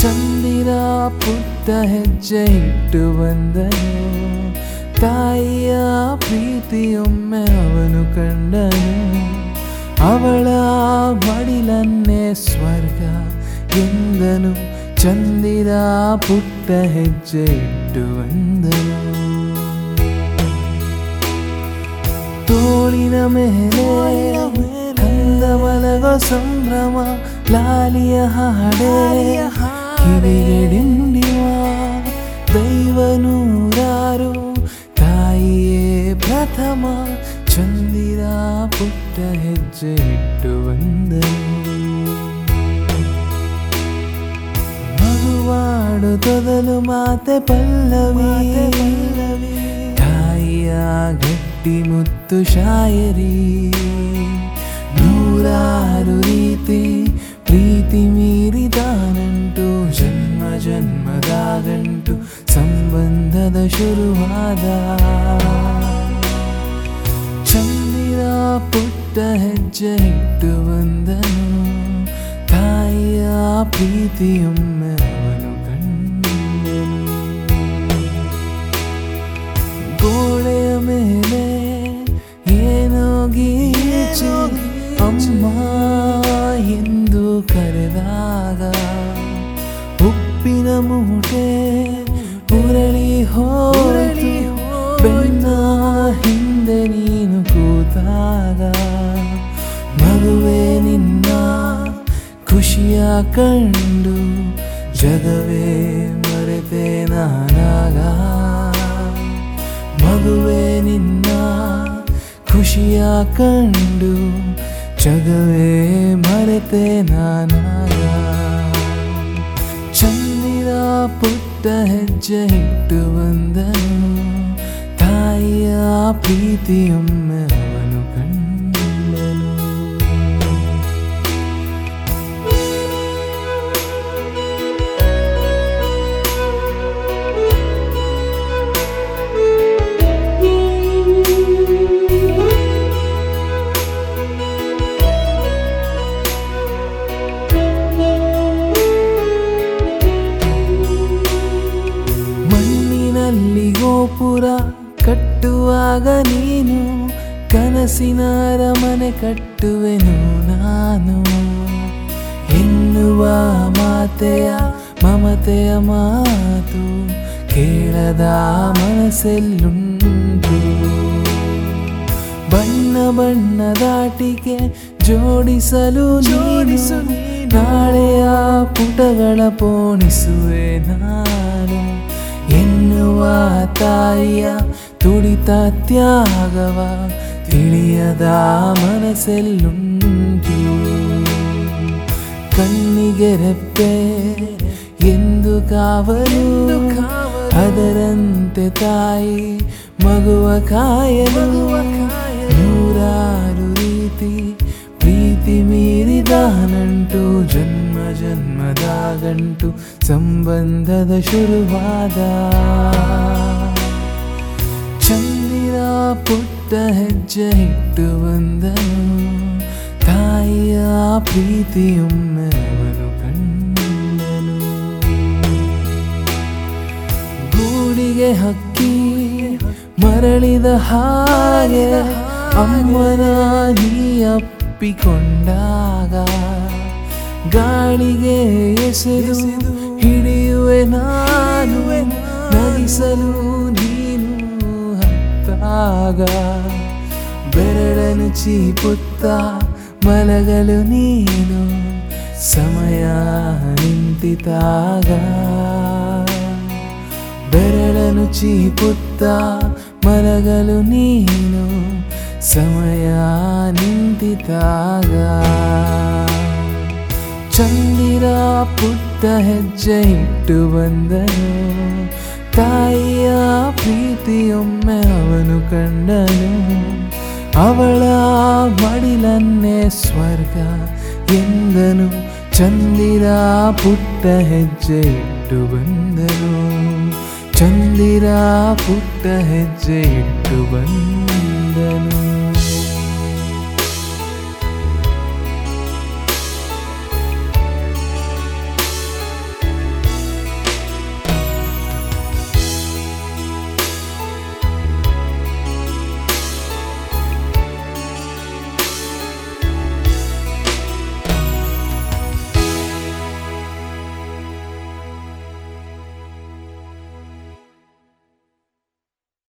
ಚಂದಿರ ಪುಟ್ಟ ಹೆಜ್ಜೆ ಇಟ್ಟು ಬಂದನು ತಾಯಿಯ ಪ್ರೀತಿಯೊಮ್ಮೆ ಅವನು ಕಂಡನು ಅವಳ ಮಡಿಲನ್ನೇ ಸ್ವರ್ಗ ಎಂದನು ಚಂದಿರ ಪುಟ್ಟ ಹೆಜ್ಜೆ ಇಟ್ಟು ಬಂದನು ತೋಳಿನ ಮೇಲೆ ಕಂದ ಮಲಗೋ ಸಂಭ್ರಮ ಲಾಲಿಯ ಹಾಡೆ ಕಿವಿಗೆ ಡಿಂಡಿವ ದೈವ ನೂರಾರು ತಾಯಿಯೇ ಪ್ರಥಮ ಚಂದಿರ ಪುಟ್ಟ ಹೆಜ್ಜೆ ಇಟ್ಟು ಬಂದನು ಮಗುವಾಡು ತೊದಲು ಮಾತೆ ಪಲ್ಲವಿ ತಾಯಿಯ ಗಟ್ಟಿ ಮುತ್ತು ಶಾಯರಿ ನೂರಾರು ರೀತಿ ಪ್ರೀತಿ ಮೀರಿದಾನಂಟು ಜನ್ಮ ಜನ್ಮದಾಗಂಟು ಸಂಬಂಧದ ಶುರುವಾದ ಚಂದಿರ ಪುಟ್ಟ ಹೆಜ್ಜೆ ಇಟ್ಟು ಬಂದನು ತಾಯಿಯ ಪ್ರೀತಿಯೊಮ್ಮೆ ಅವನು ಕಂಡನು ಗೋಡೆಯ ಮೇಲೆ ಏನೋ ಗೀಚು ಅಮ್ಮ ಎಂದು ಕರೆದಾಗ ಉಪ್ಪಿನ ಮೂಟೆ ಉರಳಿ ಹೋರಳಿ ಬೆನ್ನ ಹಿಂದೆ ನೀನು ಕೂತಾಗ ಮಗುವೆ ನಿನ್ನ ಖುಷಿಯ ಕಂಡು ಜಗವೇ ಮರೆತೆ ನಾನಾಗ ಮಗುವೆ ನಿನ್ನ ಖುಷಿಯ ಕಂಡು ಜಗವೇ ಮರೆತೆ ನಾನಾಗ ಚಂದಿರ ಪುಟ್ಟ ಹೆಜ್ಜೆ ಇಟ್ಟು ಬಂದನು ತಾಯಿಯ ಪ್ರೀತಿಯೊಮ್ಮೆ ಅವನು ಕಂಡನು ಮಣ್ಣಿನಲ್ಲಿ ಗೋಪುರ ಕಟ್ಟುವಾಗ ನೀನು ಕನಸಿನ ಅರಮನೆ ಕಟ್ಟುವೆನು ನಾನು ಎನ್ನುವ ಮಾತೆಯ ಮಮತೆಯ ಮಾತು ಕೇಳದ ಮನಸ್ಸೆಲ್ಲುಂಟು ಬಣ್ಣ ಬಣ್ಣದಾಟಿಕೆ ಜೋಡಿಸಲು ಜೋಡಿಸು ನಾಳೆಯ ಪುಟಗಳ ಪೋಣಿಸುವೆ ನಾನು ಎನ್ನುವ ತಾಯಿಯ ತುಡಿತ ತ್ಯಾಗವ ತಿಳಿಯದ ಮನಸ್ಸೆಲ್ಲುಂಟು ಕಣ್ಣಿಗೆ ರೆಪ್ಪೆ ಎಂದು ಕಾವಲು ಅದರಂತೆ ತಾಯಿ ಮಗುವ ಕಾಯಲು ನೂರಾರು ರೀತಿ ಪ್ರೀತಿ ಮೀರಿದಾನಂಟು ಜನ್ಮ ಜನ್ಮದಾಗಂಟು ಸಂಬಂಧದ ಶುರುವಾದ ಚಂದಿರ ಪುಟ್ಟ ಹೆಜ್ಜೆ ಇಟ್ಟು ಬಂದನು ತಾಯಿಯ ಪ್ರೀತಿಯೊಮ್ಮೆ ಅವನು ಕಂಡನು ಗೂಡಿಗೆ ಹಕ್ಕಿ ಮರಳಿದ ಹಾಗೆ ಅಮ್ಮನ ನೀ ಅಪ್ಪಿಕೊಂಡಾಗ ಗಾಳಿಗೆ ಎಸೆದು ಹಿಡಿಯುವೆ ನಾನು ನಗಿಸಲು ನೀನು ಹತ್ತಾಗ ಬೆರಳನು ಚೀಪುತ್ತ ಮಲಗಲು ನೀನು ಸಮಯ ನಿಂತಿತಾಗ ಬೆರಳನು ಚೀಪುತ್ತ ಮಲಗಲು ನೀನು ಸಮಯ ನಿಂತಿತಾಗ ಚಂದಿರ ಪುಟ್ಟ ಹೆಜ್ಜೆ ಇಟ್ಟು ಬಂದನು ತಾಯಿಯ ಪ್ರೀತಿಯೊಮ್ಮೆ ಅವನು ಕಂಡನು ಅವಳ ಮಡಿಲನ್ನೇ ಸ್ವರ್ಗ ಎಂದನು ಚಂದಿರ ಪುಟ್ಟ ಹೆಜ್ಜೆ ಇಟ್ಟು ಬಂದನು ಚಂದಿರ ಪುಟ್ಟ ಹೆಜ್ಜೆ ಇಟ್ಟು ಬಂದ